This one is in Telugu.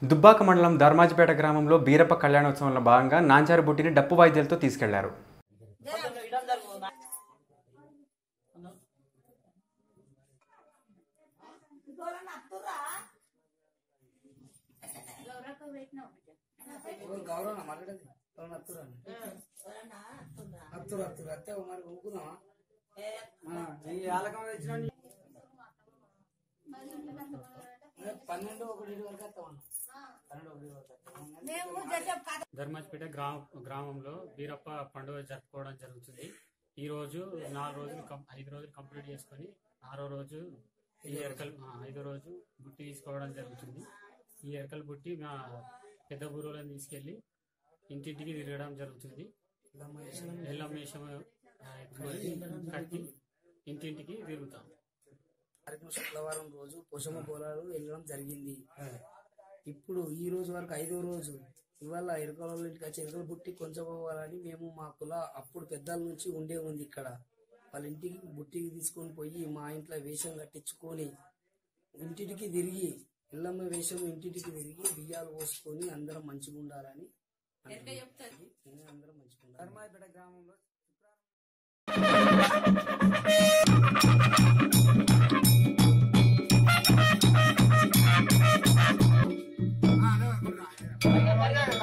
దుబ్బాక మండలం ధర్మాజిపేట గ్రామంలో బీరప్ప కళ్యాణోత్సవంలో భాగంగా నాంచారు బుట్టిని డప్పు వాయిద్యాలతో తీసుకెళ్లారు గౌరవ మాట్లాడేది ఎవరన్నా అత్తురా అత్తురు అత్తురు అత్తే మరి ఊకుదామా ఈ ఆలకం తెచ్చిన పన్నెండు ఒకటి వరకు వస్తామన్నా పన్నెండు ఒకటి వరకు వస్తాం ధర్మాజ్పేట గ్రామ గ్రామంలో బీరప్ప పండుగ జరుపుకోవడం జరుగుతుంది ఈ రోజు నాలుగు రోజులు కం- ఐదు రోజులు కంప్లీట్ చేసుకొని ఆరో రోజు ఈ ఎరకలు ఆ, ఐదో రోజు బుట్టి తీసుకోవడం జరుగుతుంది ఈ ఎరకల బుట్టి మా పెద్ద గురువులను తీసుకెళ్లి ఇంటింటికి తిరగడం జరుగుతుంది ఎల్లమ్మేషం కట్టి ఇంటింటికి తిరుగుతాం కార్యక్రమం శుక్రవారం రోజు పోషమ్మ పొలాలు వెళ్ళడం జరిగింది ఇప్పుడు ఈ రోజు వరకు ఐదో రోజు ఇవాళ ఎరుకల ఇంటికి వచ్చి ఎరుకల బుట్టి కొంచెం పోవాలని మేము మా కుల అప్పుడు పెద్దల నుంచి ఉండే ఉంది ఇక్కడ వాళ్ళ ఇంటికి బుట్టికి తీసుకొని పోయి మా ఇంట్లో వేషం కట్టించుకొని ఇంటింటికి తిరిగి ఇల్లమ్మ వేషం ఇంటింటికి తిరిగి బియ్యాలు పోసుకొని అందరం మంచిగా ఉండాలని అనుకుంటున్నాం. అందరం మంచిగా ఉండాలి ధర్మాయపేట గ్రామంలో ఆ